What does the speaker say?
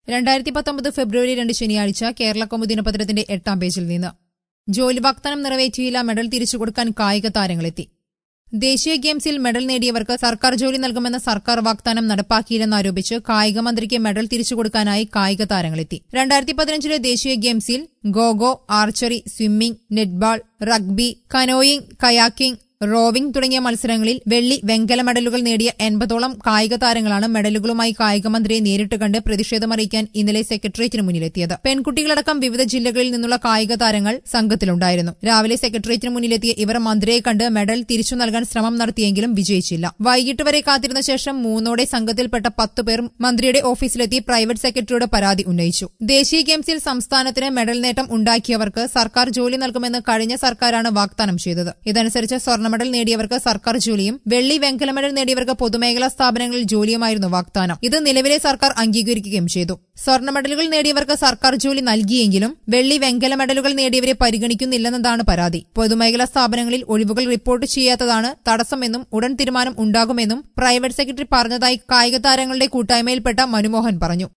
രണ്ടായിരത്തി പത്തൊമ്പത് ഫെബ്രുവരി രണ്ട് ശനിയാഴ്ച കേരള കൗമുദി ദിനപത്രത്തിന്റെ എട്ടാം പേജിൽ നിന്ന് ജോലി വാഗ്ദാനം നിറവേറ്റിയില്ല മെഡൽ തിരിച്ചുകൊടുക്കാൻ കായിക താരങ്ങളെത്തി ദേശീയ ഗെയിംസിൽ മെഡൽ നേടിയവർക്ക് സർക്കാർ ജോലി നൽകുമെന്ന സർക്കാർ വാഗ്ദാനം നടപ്പാക്കിയില്ലെന്നാരോപിച്ച് കായിക മന്ത്രിക്ക് മെഡൽ തിരിച്ചുകൊടുക്കാനായി കായിക താരങ്ങളെത്തി രണ്ടായിരത്തി പതിനഞ്ചിലെ ദേശീയ ഗെയിംസിൽ ഗോഗോ archery swimming netball rugby canoeing kayaking rowing തുടങ്ങിയ മത്സരങ്ങളിൽ വെള്ളി വെങ്കല മെഡലുകൾ നേടിയ എൺപതോളം കായിക താരങ്ങളാണ് മെഡലുകളുമായി കായിക മന്ത്രിയെ നേരിട്ട് കണ്ട് പ്രതിഷേധമറിയിക്കാൻ ഇന്നലെ സെക്രട്ടേറിയറ്റിന് മുന്നിലെത്തിയത് പെൺകുട്ടികളടക്കം വിവിധ ജില്ലകളിൽ നിന്നുള്ള കായിക താരങ്ങൾ സംഘത്തിലുണ്ടായിരുന്നു രാവിലെ സെക്രട്ടേറിയറ്റിന് മുന്നിലെത്തിയ ഇവർ മന്ത്രിയെ കണ്ട് മെഡൽ തിരിച്ചു നൽകാൻ ശ്രമം നടത്തിയെങ്കിലും വിജയിച്ചില്ല വൈകിട്ട് വരെ കാത്തിരുന്ന ശേഷം മൂന്നോടെ സംഘത്തിൽപ്പെട്ട പത്ത് പേർ മന്ത്രിയുടെ ഓഫീസിലെത്തി പ്രൈവറ്റ് സെക്രട്ടറിയോട് പരാതി ഉന്നയിച്ചു ദേശീയ ഗെയിംസിൽ സംസ്ഥാനത്തിന് മെഡൽ നേട്ടം ഉണ്ടാക്കിയവർക്ക് സർക്കാർ ജോലി നൽകുമെന്ന് കഴിഞ്ഞ സർക്കാരാണ് വാഗ്ദാനം ചെയ്തത് ഇതനുസരിച്ച് സ്വർണ്ണ മെഡൽ നേടിയവർക്ക് സർക്കാർ ജോലിയും വെള്ളി വെങ്കല മെഡൽ നേടിയവർക്ക് പൊതുമേഖലാ സ്ഥാപനങ്ങളിൽ ജോലിയുമായിരുന്നു വാഗ്ദാനം ഇത് നിലവിലെ സർക്കാർ അംഗീകരിക്കുകയും ചെയ്തു സ്വർണ്ണ മെഡലുകൾ നേടിയവർക്ക് സർക്കാർ ജോലി നൽകിയെങ്കിലും വെള്ളി വെങ്കല മെഡലുകൾ നേടിയവരെ പരിഗണിക്കുന്നില്ലെന്നതാണ് പരാതി പൊതുമേഖലാ സ്ഥാപനങ്ങളിൽ ഒഴിവുകൾ റിപ്പോർട്ട് ചെയ്യാത്തതാണ് തടസ്സമെന്നും ഉടൻ തീരുമാനം ഉണ്ടാകുമെന്നും പ്രൈവറ്റ് സെക്രട്ടറി പറഞ്ഞതായി കായിക താരങ്ങളുടെ കൂട്ടായ്മയിൽപ്പെട്ട മനുമോഹൻ പറഞ്ഞു